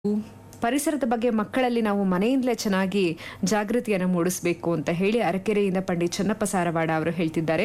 ಪರಿಸರದ ಬಗ್ಗೆ ಮಕ್ಕಳಲ್ಲಿ ನಾವು ಮನೆಯಿಂದಲೇ ಚೆನ್ನಾಗಿ ಜಾಗೃತಿಯನ್ನು ಮೂಡಿಸಬೇಕು ಅಂತ ಹೇಳಿ ಅರಕೆರೆಯಿಂದ ಪಂಡಿತ್ ಚನ್ನಪ್ಪ ಸಾರವಾಡ ಅವರು ಹೇಳ್ತಿದ್ದಾರೆ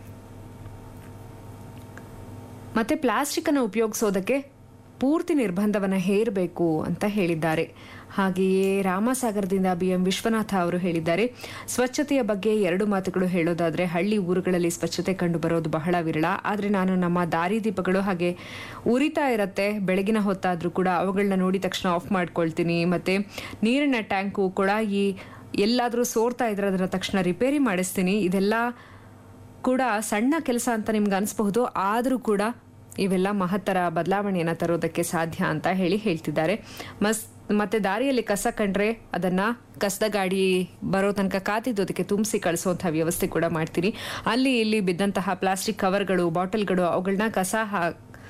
ಮತ್ತೆ ಪ್ಲಾಸ್ಟಿಕ್ ಅನ್ನು ಉಪಯೋಗಿಸೋದಕ್ಕೆ ಪೂರ್ತಿ ನಿರ್ಬಂಧವನ್ನು ಹೇರಬೇಕು ಅಂತ ಹೇಳಿದ್ದಾರೆ ಹಾಗೆಯೇ ರಾಮಸಾಗರದಿಂದ ಬಿ ಎಂ ವಿಶ್ವನಾಥ ಅವರು ಹೇಳಿದ್ದಾರೆ ಸ್ವಚ್ಛತೆಯ ಬಗ್ಗೆ ಎರಡು ಮಾತುಗಳು ಹೇಳೋದಾದ್ರೆ ಹಳ್ಳಿ ಊರುಗಳಲ್ಲಿ ಸ್ವಚ್ಛತೆ ಕಂಡು ಬರೋದು ಬಹಳ ವಿರಳ ಆದರೆ ನಾನು ನಮ್ಮ ದಾರಿದೀಪಗಳು ಹಾಗೆ ಉರಿತಾ ಇರತ್ತೆ ಬೆಳಗಿನ ಹೊತ್ತಾದ್ರೂ ಕೂಡ ಅವುಗಳನ್ನ ನೋಡಿದ ತಕ್ಷಣ ಆಫ್ ಮಾಡ್ಕೊಳ್ತೀನಿ ಮತ್ತೆ ನೀರಿನ ಟ್ಯಾಂಕು ಕೊಳಾಯಿ ಎಲ್ಲಾದರೂ ಸೋರ್ತಾ ಇದ್ರೆ ಅದನ್ನ ತಕ್ಷಣ ರಿಪೇರಿ ಮಾಡಿಸ್ತೀನಿ ಇದೆಲ್ಲ ಕೂಡ ಸಣ್ಣ ಕೆಲಸ ಅಂತ ನಿಮ್ಗೆ ಅನಿಸಬಹುದು ಆದರೂ ಕೂಡ ಇವೆಲ್ಲ ಮಹತ್ತರ ಬದಲಾವಣೆಯನ್ನು ತರೋದಕ್ಕೆ ಸಾಧ್ಯ ಅಂತ ಹೇಳಿ ಹೇಳ್ತಿದ್ದಾರೆ ಮಸ್ ಮತ್ತೆ ದಾರಿಯಲ್ಲಿ ಕಸ ಕಂಡ್ರೆ ಅದನ್ನ ಕಸದ ಗಾಡಿ ಬರೋ ತನಕ ಕಾತಿದ್ದು ಅದಕ್ಕೆ ತುಂಬಿಸಿ ಕಳಿಸುವಂತಹ ವ್ಯವಸ್ಥೆ ಕೂಡ ಮಾಡ್ತೀನಿ ಅಲ್ಲಿ ಇಲ್ಲಿ ಬಿದ್ದಂತಹ ಪ್ಲಾಸ್ಟಿಕ್ ಕವರ್ಗಳು ಬಾಟಲ್ಗಳು ಅವುಗಳನ್ನ ಕಸ ಹಾ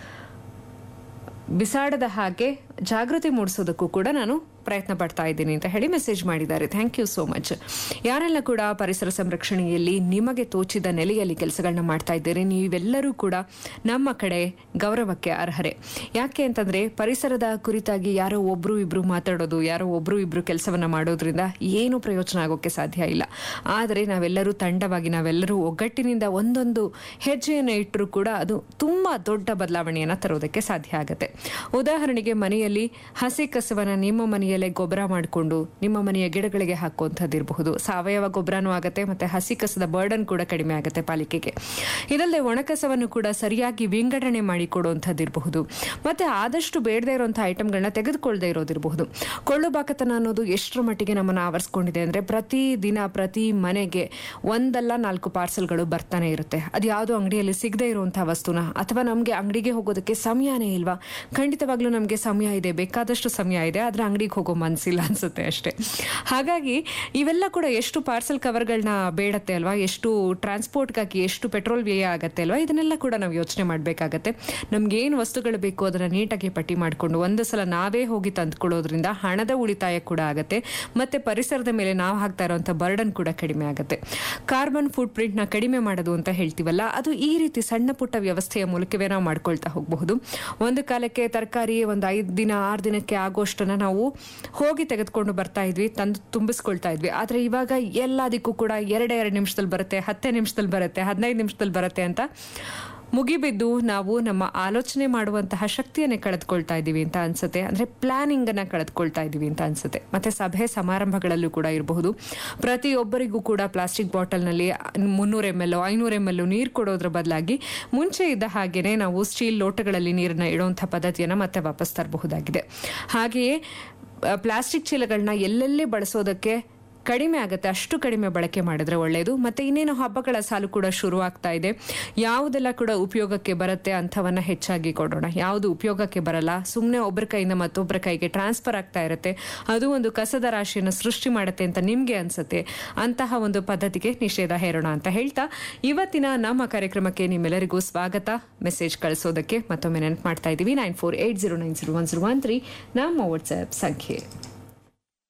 ಬಿಸಾಡದ ಹಾಗೆ ಜಾಗೃತಿ ಮೂಡಿಸೋದಕ್ಕೂ ಕೂಡ ನಾನು ಪ್ರಯತ್ನ ಪಡ್ತಾ ಇದ್ದೀನಿ ಅಂತ ಹೇಳಿ ಮೆಸೇಜ್ ಮಾಡಿದ್ದಾರೆ ಥ್ಯಾಂಕ್ ಯು ಸೋ ಮಚ್ ಯಾರೆಲ್ಲ ಕೂಡ ಪರಿಸರ ಸಂರಕ್ಷಣೆಯಲ್ಲಿ ನಿಮಗೆ ತೋಚಿದ ನೆಲೆಯಲ್ಲಿ ಕೆಲಸಗಳನ್ನ ಮಾಡ್ತಾ ಇದ್ದೀರಿ ನೀವೆಲ್ಲರೂ ಕೂಡ ನಮ್ಮ ಕಡೆ ಗೌರವಕ್ಕೆ ಅರ್ಹರೆ ಯಾಕೆ ಅಂತಂದ್ರೆ ಪರಿಸರದ ಕುರಿತಾಗಿ ಯಾರೋ ಒಬ್ರು ಇಬ್ರು ಮಾತಾಡೋದು ಯಾರೋ ಒಬ್ರು ಇಬ್ರು ಕೆಲಸವನ್ನ ಮಾಡೋದ್ರಿಂದ ಏನು ಪ್ರಯೋಜನ ಆಗೋಕ್ಕೆ ಸಾಧ್ಯ ಇಲ್ಲ ಆದರೆ ನಾವೆಲ್ಲರೂ ತಂಡವಾಗಿ ನಾವೆಲ್ಲರೂ ಒಗ್ಗಟ್ಟಿನಿಂದ ಒಂದೊಂದು ಹೆಜ್ಜೆಯನ್ನು ಇಟ್ಟರೂ ಕೂಡ ಅದು ತುಂಬಾ ದೊಡ್ಡ ಬದಲಾವಣೆಯನ್ನ ತರೋದಕ್ಕೆ ಸಾಧ್ಯ ಆಗುತ್ತೆ ಉದಾಹರಣೆಗೆ ಮನೆಯಲ್ಲಿ ಹಸಿ ಕಸವನ್ನ ನಿಮ್ಮ ಮನೆಯಲ್ಲೇ ಗೊಬ್ಬರ ಮಾಡಿಕೊಂಡು ನಿಮ್ಮ ಮನೆಯ ಗಿಡಗಳಿಗೆ ಹಾಕುವಂಥದ್ದಿರಬಹುದು ಸಾವಯವ ಗೊಬ್ಬರನೂ ಆಗುತ್ತೆ ಮತ್ತೆ ಹಸಿ ಕಸದ ಬರ್ಡನ್ ಕೂಡ ಕಡಿಮೆ ಆಗುತ್ತೆ ಪಾಲಿಕೆಗೆ ಇದಲ್ಲದೆ ಒಣಕಸವನ್ನು ಕೂಡ ಸರಿಯಾಗಿ ವಿಂಗಡಣೆ ಮಾಡಿ ಕೊಡುವಂಥದ್ದಿರಬಹುದು ಮತ್ತೆ ಆದಷ್ಟು ಬೇಡದೇ ಇರುವಂತಹ ಐಟಮ್ಗಳನ್ನ ತೆಗೆದುಕೊಳ್ಳದೆ ಇರೋದಿರಬಹುದು ಕೊಳ್ಳು ಬಾಕತನ ಅನ್ನೋದು ಎಷ್ಟರ ಮಟ್ಟಿಗೆ ನಮ್ಮನ್ನು ಆವರಿಸ್ಕೊಂಡಿದೆ ಅಂದ್ರೆ ಪ್ರತಿ ದಿನ ಪ್ರತಿ ಮನೆಗೆ ಒಂದಲ್ಲ ನಾಲ್ಕು ಪಾರ್ಸಲ್ಗಳು ಬರ್ತಾನೆ ಇರುತ್ತೆ ಅದು ಯಾವುದೋ ಅಂಗಡಿಯಲ್ಲಿ ಸಿಗದೆ ಇರುವಂತಹ ವಸ್ತುನ ಅಥವಾ ನಮಗೆ ಅಂಗಡಿಗೆ ಹೋಗೋದಕ್ಕೆ ಸಮಯನೇ ಇಲ್ವಾ ಖಂಡಿತವಾಗ್ಲೂ ನಮಗೆ ಸಮಯ ಇದೆ ಬೇಕಾದಷ್ಟು ಸಮಯ ಇದೆ ಆದ್ರೆ ಅಂಗಡಿಗೆ ಹೋಗೋ ಮನಸ್ಸಿಲ್ಲ ಅನ್ಸುತ್ತೆ ಅಷ್ಟೇ ಹಾಗಾಗಿ ಇವೆಲ್ಲ ಕೂಡ ಎಷ್ಟು ಪಾರ್ಸಲ್ ಕವರ್ಗಳನ್ನ ಬೇಡತ್ತೆ ಅಲ್ವಾ ಎಷ್ಟು ಟ್ರಾನ್ಸ್ಪೋರ್ಟ್ಗಾಗಿ ಎಷ್ಟು ಪೆಟ್ರೋಲ್ ವ್ಯಯ ಆಗತ್ತೆ ಅಲ್ವಾ ಇದನ್ನೆಲ್ಲ ಕೂಡ ನಾವು ಯೋಚನೆ ಮಾಡಬೇಕಾಗತ್ತೆ ನಮ್ಗೆ ಏನು ವಸ್ತುಗಳು ಬೇಕು ಅದನ್ನ ನೀಟಾಗಿ ಪಟ್ಟಿ ಮಾಡಿಕೊಂಡು ಒಂದು ಸಲ ನಾವೇ ಹೋಗಿ ತಂದ್ಕೊಳ್ಳೋದ್ರಿಂದ ಹಣದ ಉಳಿತಾಯ ಕೂಡ ಆಗತ್ತೆ ಮತ್ತೆ ಪರಿಸರದ ಮೇಲೆ ನಾವು ಹಾಕ್ತಾ ಇರುವಂತ ಬರ್ಡನ್ ಕೂಡ ಕಡಿಮೆ ಆಗುತ್ತೆ ಕಾರ್ಬನ್ ಫುಟ್ ಪ್ರಿಂಟ್ ನ ಕಡಿಮೆ ಮಾಡೋದು ಅಂತ ಹೇಳ್ತೀವಲ್ಲ ಅದು ಈ ರೀತಿ ಸಣ್ಣ ಪುಟ್ಟ ವ್ಯವಸ್ಥೆಯ ಮೂಲಕವೇ ನಾವು ಮಾಡ್ಕೊಳ್ತಾ ಹೋಗಬಹುದು ಒಂದು ಕಾಲಕ್ಕೆ ತರಕಾರಿ ಒಂದು ಐದು ದಿನ ಆರು ದಿನಕ್ಕೆ ಆಗೋಷ್ಟನ್ನ ನಾವು ಹೋಗಿ ತೆಗೆದುಕೊಂಡು ಬರ್ತಾ ಇದ್ವಿ ತಂದು ತುಂಬಿಸ್ಕೊಳ್ತಾ ಇದ್ವಿ ಆದ್ರೆ ಇವಾಗ ಎಲ್ಲದಕ್ಕೂ ಕೂಡ ಎರಡೇ ಎರಡು ನಿಮಿಷದಲ್ಲಿ ಬರುತ್ತೆ ಹತ್ತೇ ನಿಮಿಷದಲ್ಲಿ ಬರುತ್ತೆ ಹದಿನೈದು ನಿಮಿಷದಲ್ಲಿ ಬರುತ್ತೆ ಅಂತ ಮುಗಿಬಿದ್ದು ನಾವು ನಮ್ಮ ಆಲೋಚನೆ ಮಾಡುವಂತಹ ಶಕ್ತಿಯನ್ನೇ ಕಳೆದುಕೊಳ್ತಾ ಇದ್ದೀವಿ ಅಂತ ಅನ್ಸುತ್ತೆ ಅಂದ್ರೆ ಪ್ಲಾನಿಂಗ್ ಅನ್ನ ಕಳೆದುಕೊಳ್ತಾ ಇದ್ದೀವಿ ಅಂತ ಅನ್ಸುತ್ತೆ ಮತ್ತೆ ಸಭೆ ಸಮಾರಂಭಗಳಲ್ಲೂ ಕೂಡ ಇರಬಹುದು ಪ್ರತಿಯೊಬ್ಬರಿಗೂ ಕೂಡ ಪ್ಲಾಸ್ಟಿಕ್ ಬಾಟಲ್ನಲ್ಲಿ ಮುನ್ನೂರ ಎಮ್ ಎಲ್ ಐನೂರ ಎಮ್ ಎಲ್ ನೀರು ಕೊಡೋದ್ರ ಬದಲಾಗಿ ಮುಂಚೆ ಇದ್ದ ಹಾಗೇನೆ ನಾವು ಸ್ಟೀಲ್ ಲೋಟಗಳಲ್ಲಿ ನೀರನ್ನ ಇಡುವಂತಹ ಪದ್ಧತಿಯನ್ನ ಮತ್ತೆ ವಾಪಸ್ ತರಬಹುದಾಗಿದೆ ಹಾಗೆಯೇ ಪ್ಲಾಸ್ಟಿಕ್ ಚೀಲಗಳನ್ನ ಎಲ್ಲೆಲ್ಲಿ ಬಳಸೋದಕ್ಕೆ ಕಡಿಮೆ ಆಗುತ್ತೆ ಅಷ್ಟು ಕಡಿಮೆ ಬಳಕೆ ಮಾಡಿದ್ರೆ ಒಳ್ಳೆಯದು ಮತ್ತೆ ಇನ್ನೇನು ಹಬ್ಬಗಳ ಸಾಲು ಕೂಡ ಶುರು ಆಗ್ತಾ ಇದೆ ಯಾವುದೆಲ್ಲ ಕೂಡ ಉಪಯೋಗಕ್ಕೆ ಬರುತ್ತೆ ಅಂಥವನ್ನ ಹೆಚ್ಚಾಗಿ ಕೊಡೋಣ ಯಾವುದು ಉಪಯೋಗಕ್ಕೆ ಬರಲ್ಲ ಸುಮ್ಮನೆ ಒಬ್ಬರ ಕೈಯಿಂದ ಮತ್ತೊಬ್ಬರ ಕೈಗೆ ಟ್ರಾನ್ಸ್ಫರ್ ಆಗ್ತಾ ಇರುತ್ತೆ ಅದು ಒಂದು ಕಸದ ರಾಶಿಯನ್ನು ಸೃಷ್ಟಿ ಮಾಡುತ್ತೆ ಅಂತ ನಿಮ್ಗೆ ಅನ್ಸುತ್ತೆ ಅಂತಹ ಒಂದು ಪದ್ಧತಿಗೆ ನಿಷೇಧ ಹೇರೋಣ ಅಂತ ಹೇಳ್ತಾ ಇವತ್ತಿನ ನಮ್ಮ ಕಾರ್ಯಕ್ರಮಕ್ಕೆ ನಿಮ್ಮೆಲ್ಲರಿಗೂ ಸ್ವಾಗತ ಮೆಸೇಜ್ ಕಳಿಸೋದಕ್ಕೆ ಮತ್ತೊಮ್ಮೆ ನೆನಪು ಮಾಡ್ತಾ ಇದ್ದೀವಿ nine four eight zero nine zero one zero one three ನಮ್ಮ ವಾಟ್ಸ್ಆ್ಯಪ್ ಸಂಖ್ಯೆ